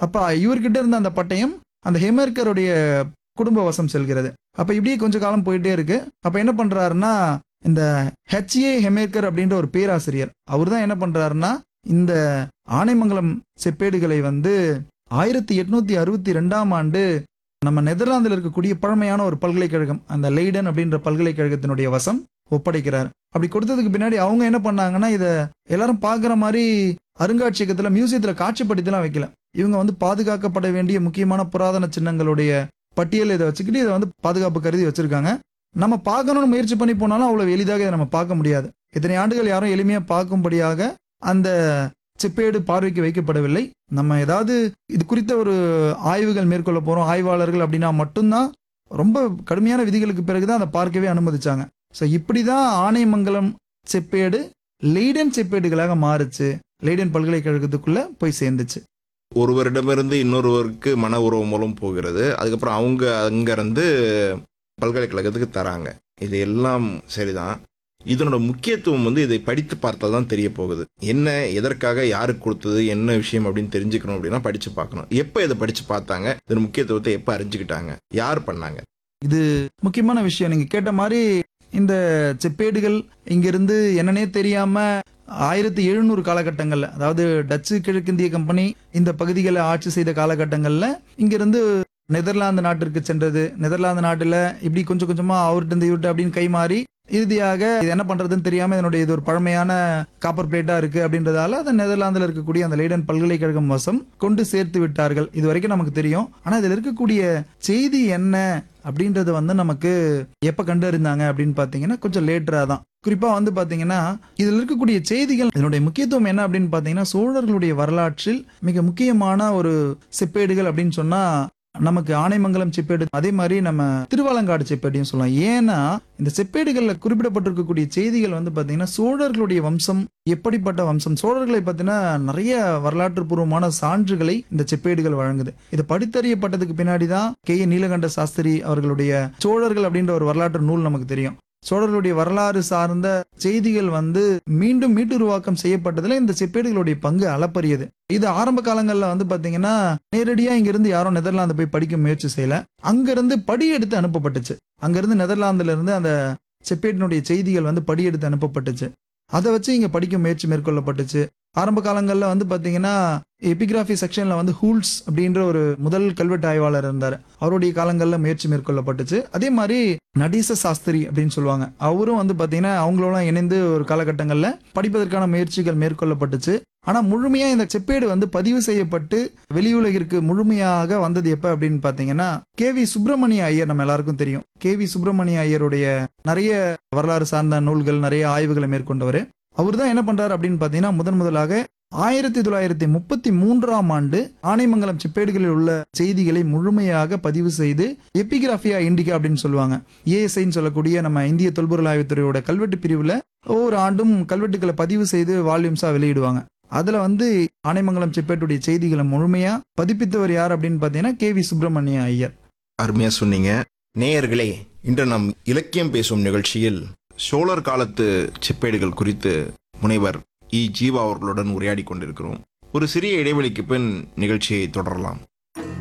அப்ப இவர்கிட்ட இருந்த அந்த பட்டயம் அந்த ஹெமேர்கருடைய குடும்ப வசம் செல்கிறது அப்ப இப்படியே கொஞ்ச காலம் போயிட்டே இருக்கு அப்ப என்ன பண்றாருன்னா இந்த ஹெச்ஏ ஹெமேர்கர் அப்படின்ற ஒரு பேராசிரியர் அவர் தான் என்ன பண்றாருன்னா இந்த ஆனைமங்கலம் செப்பேடுகளை வந்து ஆயிரத்தி எட்நூத்தி அறுபத்தி ரெண்டாம் ஆண்டு நம்ம நெதர்லாந்தில் இருக்கக்கூடிய பழமையான ஒரு பல்கலைக்கழகம் அந்த லெய்டன் அப்படின்ற பல்கலைக்கழகத்தினுடைய வசம் ஒப்படைக்கிறார் அப்படி கொடுத்ததுக்கு பின்னாடி அவங்க என்ன பண்ணாங்கன்னா இதை எல்லாரும் பார்க்குற மாதிரி அருங்காட்சியகத்துல மியூசியத்துல காட்சிப்படுத்திலாம் வைக்கல இவங்க வந்து பாதுகாக்கப்பட வேண்டிய முக்கியமான புராதன சின்னங்களுடைய பட்டியல் இதை வச்சுக்கிட்டு இதை வந்து பாதுகாப்பு கருதி வச்சிருக்காங்க நம்ம பார்க்கணும்னு முயற்சி பண்ணி போனாலும் அவ்வளவு எளிதாக இதை நம்ம பார்க்க முடியாது இத்தனை ஆண்டுகள் யாரும் எளிமையா பார்க்கும்படியாக அந்த செப்பேடு பார்வைக்கு வைக்கப்படவில்லை நம்ம ஏதாவது இது குறித்த ஒரு ஆய்வுகள் மேற்கொள்ள போறோம் ஆய்வாளர்கள் அப்படின்னா மட்டும்தான் ரொம்ப கடுமையான விதிகளுக்கு பிறகுதான் அதை பார்க்கவே அனுமதிச்சாங்க ஸோ இப்படிதான் ஆனைமங்கலம் செப்பேடு லெய்டன் செப்பேடுகளாக மாறுச்சு லெய்டன் பல்கலைக்கழகத்துக்குள்ள போய் சேர்ந்துச்சு ஒருவரிடமிருந்து இன்னொருவருக்கு மன உறவு மூலம் போகிறது அதுக்கப்புறம் அவங்க அங்கிருந்து பல்கலைக்கழகத்துக்கு தராங்க இது எல்லாம் சரிதான் இதனோட முக்கியத்துவம் வந்து இதை படித்து பார்த்தால் தான் தெரிய போகுது என்ன எதற்காக யாருக்கு கொடுத்தது என்ன விஷயம் அப்படின்னு தெரிஞ்சுக்கணும் அப்படின்னா படிச்சு பார்க்கணும் எப்போ இதை படிச்சு பார்த்தாங்க இதன் முக்கியத்துவத்தை எப்போ அறிஞ்சுக்கிட்டாங்க யார் பண்ணாங்க முக்கியமான விஷயம் நீங்க கேட்ட மாதிரி இந்த செப்பேடுகள் இங்கிருந்து என்னன்னே தெரியாம ஆயிரத்தி எழுநூறு காலகட்டங்கள்ல அதாவது டச்சு கிழக்கிந்திய கம்பெனி இந்த பகுதிகளை ஆட்சி செய்த காலகட்டங்கள்ல இங்கிருந்து நெதர்லாந்து நாட்டிற்கு சென்றது நெதர்லாந்து நாட்டுல இப்படி கொஞ்சம் கொஞ்சமா அவர்கிட்ட இருந்து இவர்கிட்ட அப்படின்னு கை மாறி இறுதியாக இது என்ன பண்றதுன்னு தெரியாம இதனுடைய இது ஒரு பழமையான காப்பர் பிளேட்டா இருக்கு அப்படின்றதால அதை நெதர்லாந்துல இருக்கக்கூடிய அந்த லைடன் பல்கலைக்கழகம் வசம் கொண்டு சேர்த்து விட்டார்கள் இது வரைக்கும் நமக்கு தெரியும் ஆனா இதுல இருக்கக்கூடிய செய்தி என்ன அப்படின்றது வந்து நமக்கு எப்ப கண்டறிந்தாங்க அப்படின்னு பாத்தீங்கன்னா கொஞ்சம் லேட்டரா தான் குறிப்பா வந்து பாத்தீங்கன்னா இதுல இருக்கக்கூடிய செய்திகள் இதனுடைய முக்கியத்துவம் என்ன அப்படின்னு பாத்தீங்கன்னா சோழர்களுடைய வரலாற்றில் மிக முக்கியமான ஒரு செப்பேடுகள் அப்படின்னு சொன்னா நமக்கு ஆனைமங்கலம் செப்பேடு அதே மாதிரி நம்ம திருவாலங்காடு செப்பேடையும் சொல்லலாம் ஏன்னா இந்த செப்பேடுகள்ல குறிப்பிடப்பட்டிருக்கக்கூடிய செய்திகள் வந்து பாத்தீங்கன்னா சோழர்களுடைய வம்சம் எப்படிப்பட்ட வம்சம் சோழர்களை பத்தின நிறைய வரலாற்று பூர்வமான சான்றுகளை இந்த செப்பேடுகள் வழங்குது இது படித்தறியப்பட்டதுக்கு பின்னாடி தான் கே ஏ நீலகண்ட சாஸ்திரி அவர்களுடைய சோழர்கள் அப்படின்ற ஒரு வரலாற்று நூல் நமக்கு தெரியும் சோழர்களுடைய வரலாறு சார்ந்த செய்திகள் வந்து மீண்டும் மீட்டுருவாக்கம் செய்யப்பட்டதுல இந்த செப்பேடுகளுடைய பங்கு அளப்பரியது இது ஆரம்ப காலங்கள்ல வந்து பாத்தீங்கன்னா நேரடியா இங்கிருந்து யாரும் நெதர்லாந்து போய் படிக்க முயற்சி செய்யல அங்கிருந்து படி எடுத்து அனுப்பப்பட்டுச்சு அங்கிருந்து நெதர்லாந்துல இருந்து அந்த செப்பேட்டினுடைய செய்திகள் வந்து படி எடுத்து அனுப்பப்பட்டுச்சு அதை வச்சு இங்க படிக்க முயற்சி மேற்கொள்ளப்பட்டுச்சு ஆரம்ப காலங்கள்ல வந்து பாத்தீங்கன்னா எபிகிராஃபி செக்ஷன்ல வந்து ஹூல்ஸ் அப்படின்ற ஒரு முதல் கல்வெட்டு ஆய்வாளர் இருந்தார் அவருடைய காலங்கள்ல முயற்சி மேற்கொள்ளப்பட்டுச்சு அதே மாதிரி நடீச சாஸ்திரி அப்படின்னு சொல்லுவாங்க அவரும் வந்து பாத்தீங்கன்னா அவங்களோட இணைந்து ஒரு காலகட்டங்கள்ல படிப்பதற்கான முயற்சிகள் மேற்கொள்ளப்பட்டுச்சு ஆனா முழுமையா இந்த செப்பேடு வந்து பதிவு செய்யப்பட்டு வெளியுலகிற்கு முழுமையாக வந்தது எப்ப அப்படின்னு பாத்தீங்கன்னா கே வி சுப்பிரமணிய ஐயர் நம்ம எல்லாருக்கும் தெரியும் கே வி சுப்பிரமணிய ஐயருடைய நிறைய வரலாறு சார்ந்த நூல்கள் நிறைய ஆய்வுகளை மேற்கொண்டவர் அவர் தான் என்ன பண்றாரு அப்படின்னு பாத்தீங்கன்னா முதன் முதலாக ஆயிரத்தி தொள்ளாயிரத்தி முப்பத்தி மூன்றாம் ஆண்டு ஆனைமங்கலம் செப்பேடுகளில் உள்ள செய்திகளை முழுமையாக பதிவு செய்து எபிகிராஃபியா இண்டிகா அப்படின்னு சொல்லுவாங்க ஏஎஸ்ஐன்னு சொல்லக்கூடிய நம்ம இந்திய தொல்பொருள் ஆய்வுத்துறையோட கல்வெட்டு பிரிவுல ஒவ்வொரு ஆண்டும் கல்வெட்டுகளை பதிவு செய்து வால்யூம்ஸா வெளியிடுவாங்க அதுல வந்து ஆனைமங்கலம் செப்பேட்டுடைய செய்திகளை முழுமையா பதிப்பித்தவர் யார் அப்படின்னு பாத்தீங்கன்னா கே வி சுப்பிரமணிய ஐயர் அருமையா சொன்னீங்க நேயர்களே இன்று நம் இலக்கியம் பேசும் நிகழ்ச்சியில் சோழர் காலத்து செப்பேடுகள் குறித்து முனைவர் இ ஜீவா அவர்களுடன் உரையாடி கொண்டிருக்கிறோம் ஒரு சிறிய இடைவெளிக்கு பின் நிகழ்ச்சியை தொடரலாம்